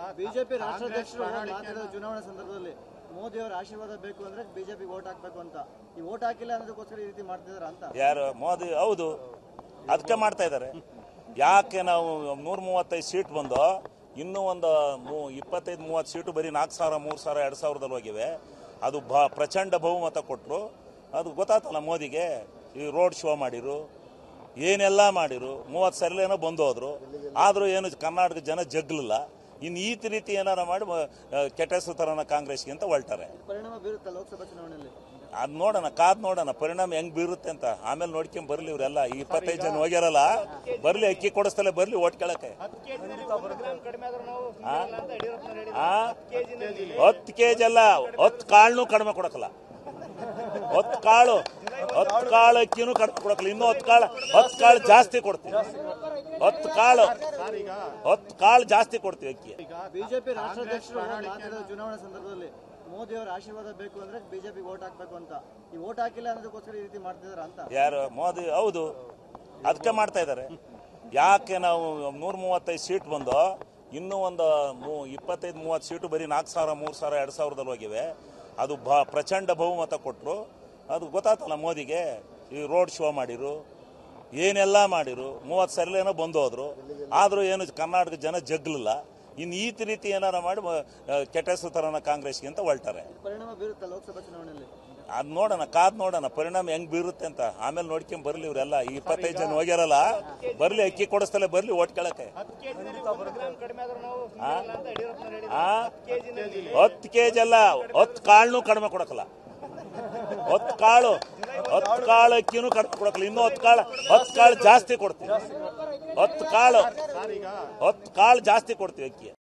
BJP ರಾಷ್ಟ್ರಾಧ್ಯಕ್ಷರು ಮಾತಾಡಿದ ಚುನಾವಣೆ ಸಂದರ್ಭದಲ್ಲಿ ಮೋದಿ ಅವರ ಆಶೀರ್ವಾದ ಬೇಕು ಅಂದ್ರೆ ಬಿಜೆಪಿ ವೋಟ್ ಹಾಕ್ಬೇಕು ಅಂತ ಈ ವೋಟ್ ಹಾಕಿಲ್ಲ ಅನ್ನೋದಕ್ಕೋಸ್ಕರ ಈ ರೀತಿ ಮಾಡ್ತಿದಾರ ಅಂತ ಯಾರು ಮೋದಿ ಹೌದು ಅದಕ್ಕೆ ಮಾಡ್ತಾ ಇದ್ದಾರೆ ಯಾಕೆ ನಾವು ನೂರ ಮೂವತ್ತೈದು ಸೀಟ್ ಬಂದು ಇನ್ನೂ ಒಂದು ಮೂ- ಇಪ್ಪತ್ತೈದು ಮೂವತ್ತು ಸೀಟು ಬರೀ ನಾಲ್ಕು ಸಾವಿರ ಮೂರು ಸಾವಿರ ಎರಡು ಸಾವಿರದಲ್ಲಿ ಹೋಗಿವೆ ಅದು ಬ ಪ್ರಚಂಡ ಬಹುಮತ ಕೊಟ್ಟರು ಅದು ಗೊತ್ತಾತಲ್ಲ ಮೋದಿಗೆ ಈ ರೋಡ್ ಶೋ ಮಾಡಿರು ಏನೆಲ್ಲ ಮಾಡಿರು ಮೂವತ್ತು ಸರಿಲೇನೋ ಬಂದು ಹೋದ್ರು ಆದರೂ ಏನು ಕರ್ನಾಟಕ ಜನ ಜಗ್ಲಿಲ್ಲ ಇನ್ನು ಈ ರೀತಿ ಏನಾರ ಮಾಡಿ ಮ- ಕೆಟ್ಟ ಹೆಸರು ತರೋಣ ಕಾಂಗ್ರೆಸ್ಗೆ ಅಂತ ಹೊಲ್ಟಾರೆ ಪರಿಣಾಮ ಬೀರುತ್ತಾ ಲೋಕಸಭಾ ಚುನಾವಣೆಯಲ್ಲಿ ಅದ್ ನೋಡೋಣ ಕಾದ್ ನೋಡೋಣ ಪರಿಣಾಮ ಹೆಂಗ್ ಬೀರುತ್ತೆ ಅಂತ ಆಮೇಲೆ ನೋಡ್ಕೊಂಡ್ ಬರ್ಲಿ ಇವ್ರೆಲ್ಲ ಈ ಇಪ್ಪತ್ತೈದು ಜನ ಹೋಗ್ಯಾರಲ್ಲ ಬರ್ಲಿ ಅಕ್ಕಿ ಕೊಡಿಸ್ತಲೇ ಬರ್ಲಿ ಓಟ್ ಕೇಳಕ್ಕೆ ಆ? ಆ? ಹತ್ತು ಕೆಜಿ ಅಲ್ಲ ಹತ್ತು ಕಾಳ್ನು ಕಡಿಮೆ ಕೊಡಕಲ್ಲ ಹತ್ತು ಕಾಳು ಹತ್ತು ಕಾಳು ಅಕ್ಕಿನೂ ಕಡಿಮೆ ಕೊಡಕಲ್ಲ ಇನ್ನೂ ಹತ್ತು ಕಾಳು ಹತ್ತು ಕಾಳು ಜಾಸ್ತಿ ಕೊಡ್ತೀವಿ ಹತ್ತು ಕಾಳು ಹತ್ತು ಕಾಳು ಜಾಸ್ತಿ ಕೊಡ್ತೀವಿ ಅಕ್ಕಿ ಬಿಜೆಪಿ ರಾಷ್ಟ್ರಾಧ್ಯಕ್ಷರು ಮಾತಾಡಿದ ಚುನಾವಣೆ ಸಂದರ್ಭದಲ್ಲಿ ಮೋದಿ ಅವರ ಆಶೀರ್ವಾದ ಬೇಕು ಅಂದ್ರೆ ಬಿಜೆಪಿ ವೋಟ್ ಹಾಕ್ಬೇಕು ಅಂತ ಈ ವೋಟ್ ಹಾಕಿಲ್ಲ ಅನ್ನೋದಕ್ಕೋಸ್ಕರ ಈ ರೀತಿ ಮಾಡ್ತಿದಾರ ಅಂತ ಯಾರು ಮೋದಿ ಹೌದು ಅದಕ್ಕೆ ಮಾಡ್ತಾ ಇದ್ದಾರೆ ಯಾಕೆ ನಾವು ನೂರ ಮೂವತ್ತೈದು ಸೀಟ್ ಬಂದು ಇನ್ನೂ ಒಂದು ಮೂ- ಇಪ್ಪತ್ತೈದು ಮೂವತ್ತು ಸೀಟು ಬರೀ ನಾಲ್ಕು ಸಾವಿರ ಮೂರು ಸಾವಿರ ಎರಡು ಸಾವಿರದಲ್ಲಿ ಹೋಗಿವೆ ಅದು ಬ ಪ್ರಚಂಡ ಬಹುಮತ ಕೊಟ್ಟರು ಅದು ಗೊತ್ತಾತಲ್ಲ ಮೋದಿಗೆ ಈ ರೋಡ್ ಶೋ ಮಾಡಿರು ಏನೆಲ್ಲ ಮಾಡಿರು ಮೂವತ್ತು ಸರಿಲೇನೋ ಬಂದು ಹೋದ್ರು ಆದರೂ ಏನು ಕರ್ನಾಟಕ ಜನ ಜಗ್ಲಿಲ್ಲ ಇನ್ನು ಈ ರೀತಿ ಏನಾರ ಮಾಡಿ ಮ- ಕೆಟ್ಟ ಹೆಸರು ತರೋಣ ಕಾಂಗ್ರೆಸ್ಗೆ ಅಂತ ಹೊಲ್ಟಾರೆ ಪರಿಣಾಮ ಬೀರುತ್ತಾ ಲೋಕಸಭಾ ಚುನಾವಣೆಯಲ್ಲಿ ಅದ್ ನೋಡೋಣ ಕಾದ್ ನೋಡೋಣ ಪರಿಣಾಮ ಹೆಂಗ್ ಬೀರುತ್ತೆ ಅಂತ ಆಮೇಲೆ ನೋಡ್ಕೊಂಡ್ ಬರ್ಲಿ ಇವ್ರೆಲ್ಲ ಈ ಇಪ್ಪತ್ತೈದು ಜನ ಹೋಗ್ಯಾರಲ್ಲ ಬರ್ಲಿ ಅಕ್ಕಿ ಕೊಡಿಸ್ತಲೇ ಬರ್ಲಿ ಓಟ್ ಕೇಳಕ್ಕೆ ಆ? ಆ? ಹತ್ತು ಕೆಜಿ ಅಲ್ಲ ಹತ್ತು ಕಾಳ್ನು ಕಡಿಮೆ ಕೊಡಕಲ್ಲ ಹತ್ತು ಕಾಳು ಹತ್ತು ಕಾಳು ಅಕ್ಕಿನೂ ಕಡಿಮೆ ಕೊಡಕಲ್ಲ ಇನ್ನೂ ಹತ್ತು ಕಾಳು ಹತ್ತು ಕಾಳು ಜಾಸ್ತಿ ಕೊಡ್ತೀವಿ ಹತ್ತು ಕಾಳು ಹತ್ತು ಕಾಳು ಜಾಸ್ತಿ ಕೊಡ್ತೀವಿ ಅಕ್ಕಿ